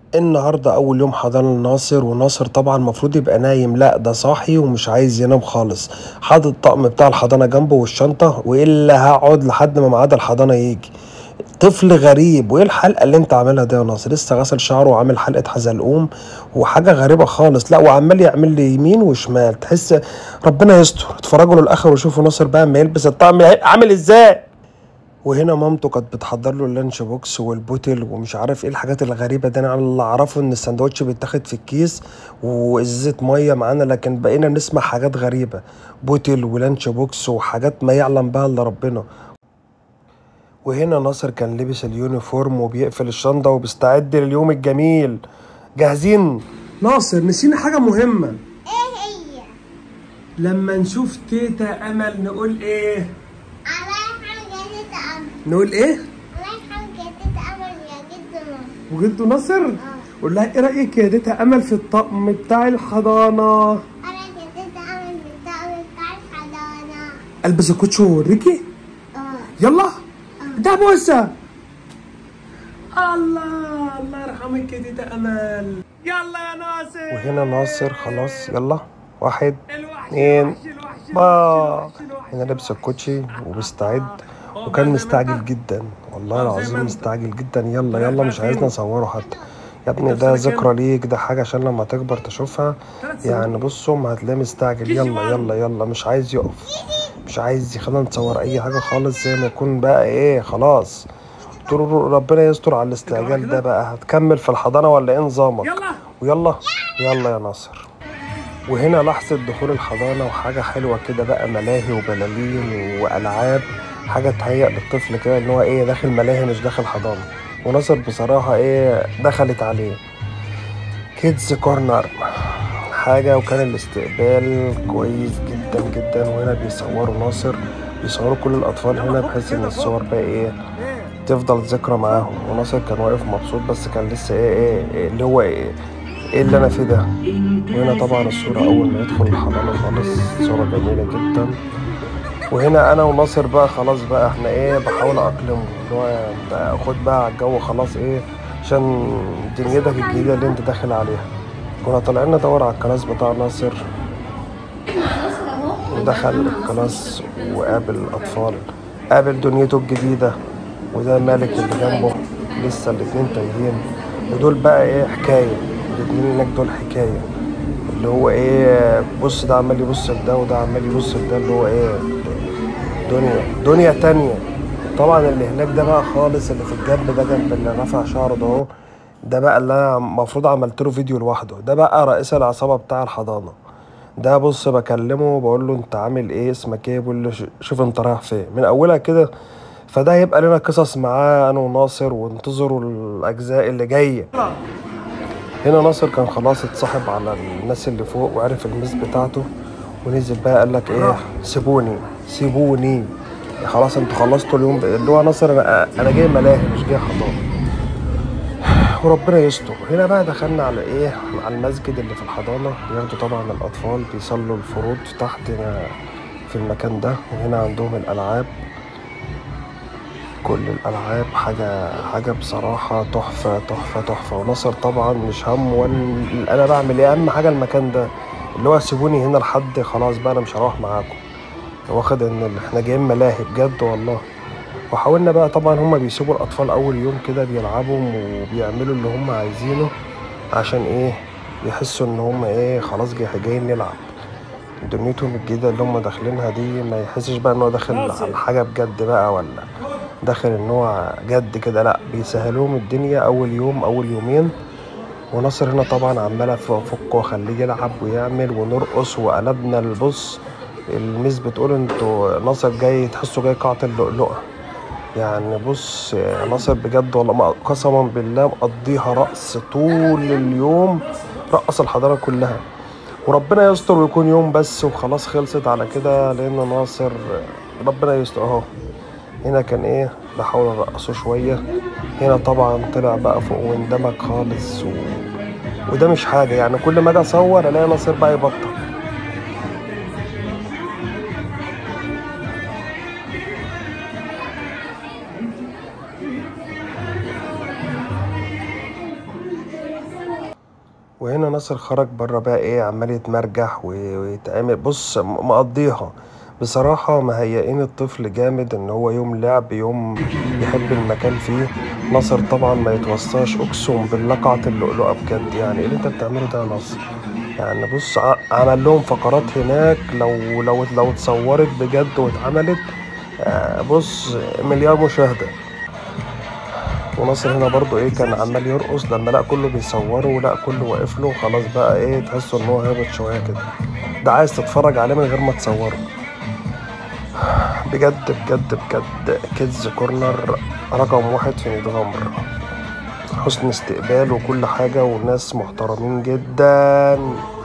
النهاردة أول يوم حضانة لناصر وناصر طبعا المفروض يبقى نايم لا ده صاحي ومش عايز ينام خالص حاطط الطقم بتاع الحضانة جنبه والشنطة وإلا هقعد لحد ما ميعاد الحضانة يجي طفل غريب وايه الحلقه اللي انت عاملها دي يا ناصر لسه غسل شعره وعامل حلقه حزلقوم وحاجه غريبه خالص لا وعمال يعمل لي يمين وشمال تحس ربنا يستر اتفرجوا للاخر وشوفوا ناصر بقى ما يلبس الطقم عامل ازاي وهنا مامته كانت بتحضر له اللانش بوكس والبوتل ومش عارف ايه الحاجات الغريبه دي انا اللي اعرفه ان السندوتش بيتاخد في الكيس وازازه ميه معانا لكن بقينا نسمع حاجات غريبه بوتل ولانش بوكس وحاجات ما يعلم بها الا ربنا وهنا ناصر كان لبس اليونيفورم وبيقفل الشنطة وبيستعد لليوم الجميل جاهزين ناصر نسينا حاجة مهمة ايه هي؟ لما نشوف تيتا أمل نقول إيه الله يرحمك يا تيتا أمل نقول إيه الله يرحمك يا تيتا أمل يا جد نور وجدوا ناصر قول لها إيه رأيك يا تيتا أمل في الطقم بتاع الحضانة أنا يا تيتا أمل بتاع بتاع الحضانة ألبس الكوتش وأوريكي اه يلا ده بوسة الله الله يرحمك يا تيتا امل يلا يا ناصر وهنا ناصر خلاص يلا واحد اتنين با هنا لابس الكوتشي ومستعد وكان مستعجل جدا والله العظيم مستعجل جدا يلا يلا مش عايزنا نصوره حتى يا ابني ده ذكرى ليك ده حاجة عشان لما تكبر تشوفها يعني بصوا ما هتلاقيه مستعجل يلا يلا يلا مش عايز يقف مش عايز يخلينا نصور اي حاجة خالص زي ما يكون بقى ايه خلاص قلت له ربنا يستر على الاستعجال ده بقى هتكمل في الحضانة ولا ايه نظامك ويلا يلا يا ناصر وهنا لحظة دخول الحضانة وحاجة حلوة كده بقى ملاهي وبلالين وألعاب حاجة تهيأ للطفل كده إن هو إيه داخل ملاهي مش داخل حضانة وناصر بصراحة إيه دخلت عليه كيدز كورنر حاجة وكان الاستقبال كويس جدا جدا وهنا بيصوروا ناصر بيصوروا كل الأطفال هنا بحيث إن الصور بقى إيه تفضل ذكرى معاهم وناصر كان واقف مبسوط بس كان لسه إيه إيه, إيه اللي هو إيه إيه اللي أنا فيه ده وهنا طبعا الصورة أول ما يدخل الحضانة خالص صورة جميلة جدا وهنا أنا وناصر بقى خلاص بقى إحنا إيه بحاول أقلمه اللي هو بقى خد بقى على الجو خلاص إيه عشان دنيتك الجديدة اللي أنت داخل عليها كنا طالعين ندور على الكلاس بتاع ناصر ودخل الكلاس وقابل الأطفال قابل دنيته الجديدة وده مالك اللي جنبه لسه الاتنين تايهين ودول بقى ايه حكاية الاتنين هناك دول حكاية اللي هو ايه بص ده عمال يبص لده وده عمال يبص لده اللي هو ايه دنيا دنيا تانية طبعا اللي هناك ده بقى خالص اللي في الجنب ده جنب اللي رافع شعره ده اهو ده بقى اللي انا المفروض عملت له فيديو لوحده ده بقى رئيس العصابة بتاع الحضانة ده بص بكلمه وبقول له انت عامل ايه اسمك ايه بيقول لي ش- شوف انت رايح فين من اولها كده فده هيبقى لنا قصص معاه انا وناصر وانتظروا الاجزاء اللي جايه هنا ناصر كان خلاص اتصاحب على الناس اللي فوق وعرف الميز بتاعته ونزل بقى قال لك ايه سيبوني سيبوني خلاص انتوا خلصتوا اليوم بقى. اللي هو ناصر انا انا جاي ملاهي مش جاي حضانه وربنا يستر هنا بقى دخلنا على ايه على المسجد اللي في الحضانة بياخدوا طبعا الأطفال بيصلوا الفروض تحت هنا في المكان ده وهنا عندهم الألعاب كل الألعاب حاجة حاجة بصراحة تحفة تحفة تحفة وناصر طبعا مش هم وان أنا بعمل ايه أهم حاجة المكان ده اللي هو سيبوني هنا لحد خلاص بقى أنا مش هروح معاكم واخد إن احنا جايين ملاهي بجد والله وحاولنا بقى طبعا هما بيسيبوا الأطفال أول يوم كده بيلعبوا وبيعملوا اللي هما عايزينه عشان إيه يحسوا إن هما إيه خلاص جاي جايين نلعب دنيتهم الجديدة اللي هما داخلينها دي ما يحسش بقى إن هو داخل على حاجة بجد بقى ولا داخل إن هو جد كده لأ بيسهلوهم الدنيا أول يوم أول يومين وناصر هنا طبعا عمال افك واخليه يلعب ويعمل ونرقص وقلبنا البص الميس بتقول انتوا ناصر جاي تحسوا جاي قاعة اللؤلؤة يعني بص يا ناصر بجد والله ما- قسما بالله مقضيها رقص طول اليوم رقص الحضارة كلها وربنا يستر ويكون يوم بس وخلاص خلصت على كده لأن ناصر ربنا يستر أهو هنا كان إيه بحاول أرقصه شوية هنا طبعا طلع بقى فوق واندمج خالص و... وده مش حاجة يعني كل ما أجي أصور ألاقي ناصر بقى يبطل وهنا ناصر خرج بره بقى ايه عمال يتمرجح و- ويتعمل بص م- مقضيها بصراحة مهيئين الطفل جامد ان هو يوم لعب يوم يحب المكان فيه ناصر طبعا ما يتوصاش اقسم بالله قاعة اللؤلؤة بجد يعني ايه اللي انت بتعمله ده يا ناصر يعني بص ع- عمل لهم فقرات هناك لو لو لو اتصورت بجد واتعملت آه، بص مليار مشاهدة وناصر هنا برضو ايه كان عمال يرقص لما لقى كله بيصوره ولقى كله واقف له خلاص بقى ايه تحسه ان هو هابط شويه كده ده عايز تتفرج عليه من غير ما تصوره بجد بجد بجد كيدز كورنر رقم واحد في ميت غمر حسن استقبال وكل حاجة وناس محترمين جدا